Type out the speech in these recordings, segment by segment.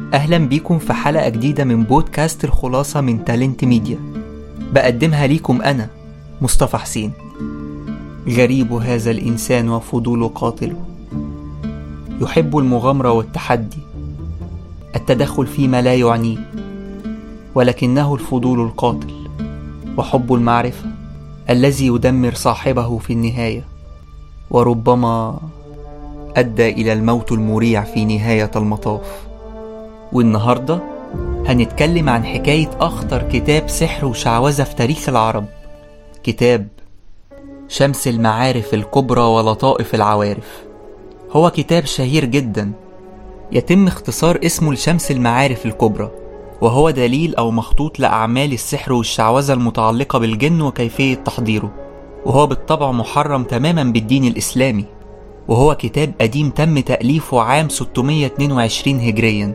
أهلا بيكم في حلقة جديدة من بودكاست الخلاصة من تالنت ميديا بقدمها ليكم أنا مصطفى حسين غريب هذا الإنسان وفضول قاتله يحب المغامرة والتحدي التدخل فيما لا يعنيه ولكنه الفضول القاتل وحب المعرفة الذي يدمر صاحبه في النهاية وربما أدى إلى الموت المريع في نهاية المطاف والنهاردة هنتكلم عن حكاية أخطر كتاب سحر وشعوذة في تاريخ العرب كتاب شمس المعارف الكبرى ولطائف العوارف هو كتاب شهير جدا يتم اختصار اسمه لشمس المعارف الكبرى وهو دليل أو مخطوط لأعمال السحر والشعوذة المتعلقة بالجن وكيفية تحضيره وهو بالطبع محرم تماما بالدين الإسلامي وهو كتاب قديم تم تأليفه عام 622 هجريا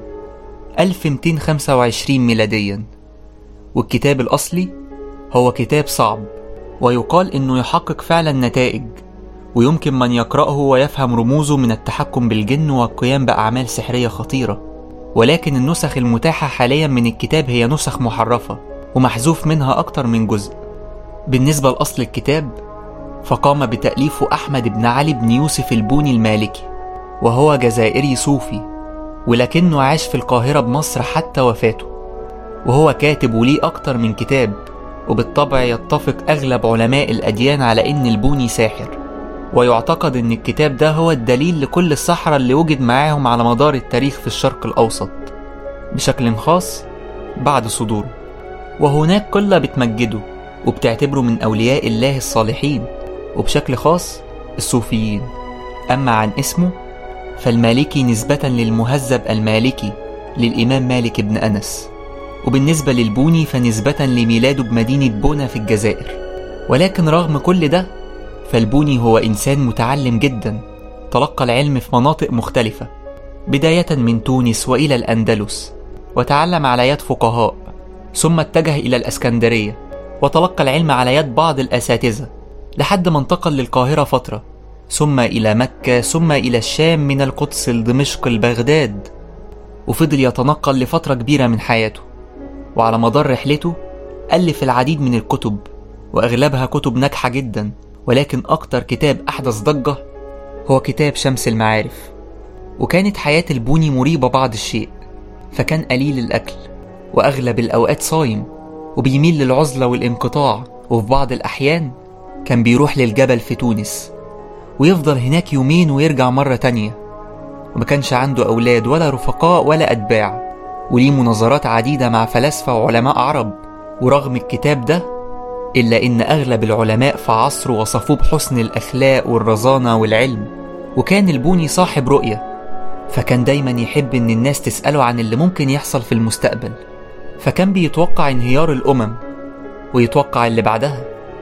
1225 ميلاديا والكتاب الأصلي هو كتاب صعب ويقال إنه يحقق فعلا نتائج ويمكن من يقرأه ويفهم رموزه من التحكم بالجن والقيام بأعمال سحرية خطيرة ولكن النسخ المتاحة حاليا من الكتاب هي نسخ محرفة ومحذوف منها أكتر من جزء بالنسبة لأصل الكتاب فقام بتأليفه أحمد بن علي بن يوسف البوني المالكي وهو جزائري صوفي ولكنه عاش في القاهرة بمصر حتى وفاته وهو كاتب وليه أكتر من كتاب وبالطبع يتفق أغلب علماء الأديان على إن البوني ساحر ويعتقد إن الكتاب ده هو الدليل لكل السحرة اللي وجد معاهم على مدار التاريخ في الشرق الأوسط بشكل خاص بعد صدوره وهناك قلة بتمجده وبتعتبره من أولياء الله الصالحين وبشكل خاص الصوفيين أما عن اسمه فالمالكي نسبة للمهذب المالكي للإمام مالك بن أنس وبالنسبة للبوني فنسبة لميلاده بمدينة بونا في الجزائر ولكن رغم كل ده فالبوني هو إنسان متعلم جدا تلقى العلم في مناطق مختلفة بداية من تونس وإلى الأندلس وتعلم على يد فقهاء ثم اتجه إلى الأسكندرية وتلقى العلم على يد بعض الأساتذة لحد ما انتقل للقاهرة فترة ثم إلى مكة ثم إلى الشام من القدس لدمشق لبغداد وفضل يتنقل لفترة كبيرة من حياته وعلى مدار رحلته ألف العديد من الكتب وأغلبها كتب ناجحة جدا ولكن أكتر كتاب أحدث ضجة هو كتاب شمس المعارف وكانت حياة البوني مريبة بعض الشيء فكان قليل الأكل وأغلب الأوقات صايم وبيميل للعزلة والانقطاع وفي بعض الأحيان كان بيروح للجبل في تونس ويفضل هناك يومين ويرجع مرة تانية وما كانش عنده أولاد ولا رفقاء ولا أتباع وليه مناظرات عديدة مع فلاسفة وعلماء عرب ورغم الكتاب ده إلا إن أغلب العلماء في عصره وصفوه بحسن الأخلاق والرزانة والعلم وكان البوني صاحب رؤية فكان دايما يحب إن الناس تسأله عن اللي ممكن يحصل في المستقبل فكان بيتوقع انهيار الأمم ويتوقع اللي بعدها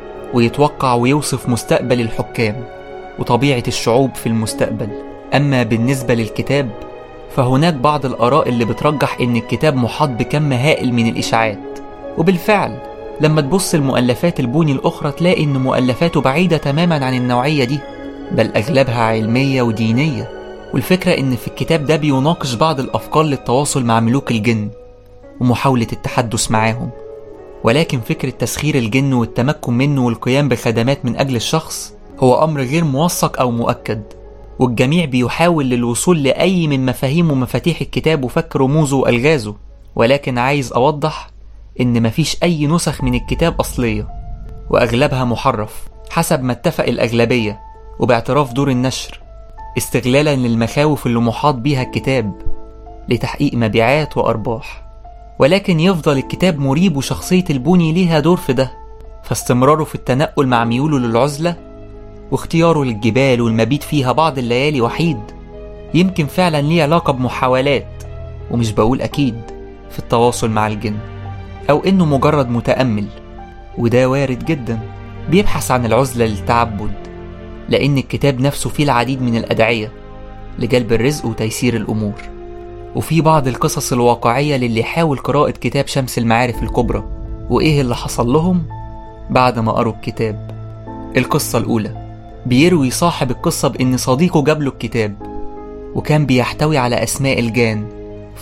ويتوقع ويوصف مستقبل الحكام وطبيعة الشعوب في المستقبل أما بالنسبة للكتاب فهناك بعض الآراء اللي بترجح إن الكتاب محاط بكم هائل من الإشاعات وبالفعل لما تبص المؤلفات البوني الأخرى تلاقي إن مؤلفاته بعيدة تماما عن النوعية دي بل أغلبها علمية ودينية والفكرة إن في الكتاب ده بيناقش بعض الأفكار للتواصل مع ملوك الجن ومحاولة التحدث معاهم ولكن فكرة تسخير الجن والتمكن منه والقيام بخدمات من أجل الشخص هو أمر غير موثق أو مؤكد والجميع بيحاول للوصول لأي من مفاهيم ومفاتيح الكتاب وفك رموزه وألغازه ولكن عايز أوضح إن مفيش أي نسخ من الكتاب أصلية وأغلبها محرف حسب ما اتفق الأغلبية وباعتراف دور النشر استغلالا للمخاوف اللي محاط بيها الكتاب لتحقيق مبيعات وأرباح ولكن يفضل الكتاب مريب وشخصية البوني ليها دور في ده فاستمراره في التنقل مع ميوله للعزلة واختياره للجبال والمبيت فيها بعض الليالي وحيد يمكن فعلا ليه علاقة بمحاولات ومش بقول أكيد في التواصل مع الجن أو إنه مجرد متأمل وده وارد جدا بيبحث عن العزلة للتعبد لأن الكتاب نفسه فيه العديد من الأدعية لجلب الرزق وتيسير الأمور وفي بعض القصص الواقعية للي حاول قراءة كتاب شمس المعارف الكبرى وإيه اللي حصل لهم بعد ما قروا الكتاب القصة الأولى بيروي صاحب القصة بإن صديقه جاب له الكتاب وكان بيحتوي على أسماء الجان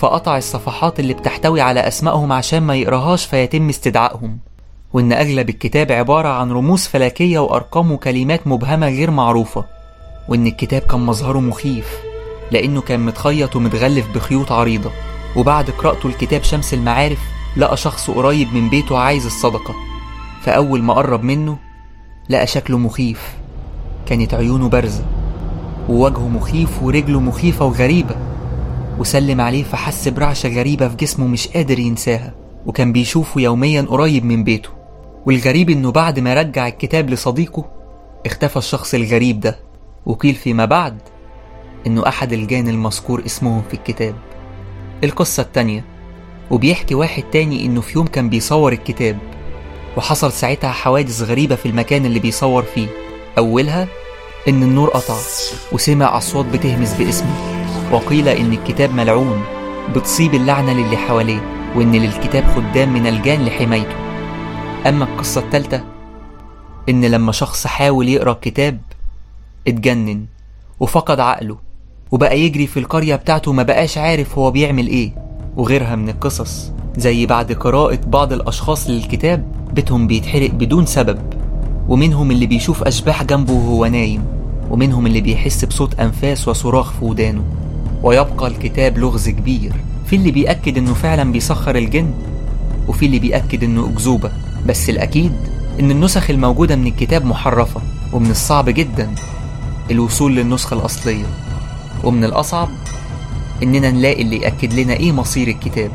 فقطع الصفحات اللي بتحتوي على أسمائهم عشان ما يقراهاش فيتم استدعائهم وإن أغلب الكتاب عبارة عن رموز فلكية وأرقام وكلمات مبهمة غير معروفة وإن الكتاب كان مظهره مخيف لأنه كان متخيط ومتغلف بخيوط عريضة وبعد قراءته لكتاب شمس المعارف لقى شخص قريب من بيته عايز الصدقة فأول ما قرب منه لقى شكله مخيف كانت عيونه بارزة ووجهه مخيف ورجله مخيفة وغريبة وسلم عليه فحس برعشة غريبة في جسمه مش قادر ينساها وكان بيشوفه يوميا قريب من بيته والغريب انه بعد ما رجع الكتاب لصديقه اختفى الشخص الغريب ده وقيل فيما بعد انه احد الجان المذكور اسمهم في الكتاب القصة التانية وبيحكي واحد تاني انه في يوم كان بيصور الكتاب وحصل ساعتها حوادث غريبة في المكان اللي بيصور فيه أولها إن النور قطع وسمع أصوات بتهمس باسمه وقيل إن الكتاب ملعون بتصيب اللعنة للي حواليه وإن للكتاب خدام من الجان لحمايته أما القصة التالتة إن لما شخص حاول يقرأ الكتاب اتجنن وفقد عقله وبقى يجري في القرية بتاعته ما بقاش عارف هو بيعمل ايه وغيرها من القصص زي بعد قراءة بعض الأشخاص للكتاب بيتهم بيتحرق بدون سبب ومنهم اللي بيشوف أشباح جنبه وهو نايم ومنهم اللي بيحس بصوت أنفاس وصراخ في ودانه ويبقى الكتاب لغز كبير في اللي بيأكد إنه فعلا بيسخر الجن وفي اللي بيأكد إنه أكذوبة بس الأكيد إن النسخ الموجودة من الكتاب محرفة ومن الصعب جدا الوصول للنسخة الأصلية ومن الأصعب إننا نلاقي اللي يأكد لنا إيه مصير الكتاب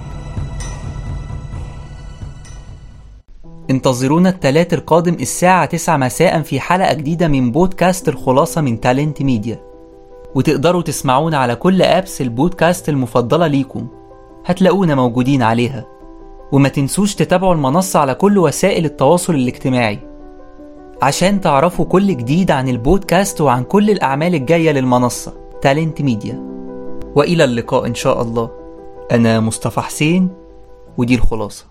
انتظرونا التلات القادم الساعة 9 مساء في حلقة جديدة من بودكاست الخلاصة من تالنت ميديا وتقدروا تسمعونا على كل أبس البودكاست المفضلة ليكم هتلاقونا موجودين عليها وما تنسوش تتابعوا المنصة على كل وسائل التواصل الاجتماعي عشان تعرفوا كل جديد عن البودكاست وعن كل الأعمال الجاية للمنصة تالنت ميديا وإلى اللقاء إن شاء الله أنا مصطفى حسين ودي الخلاصة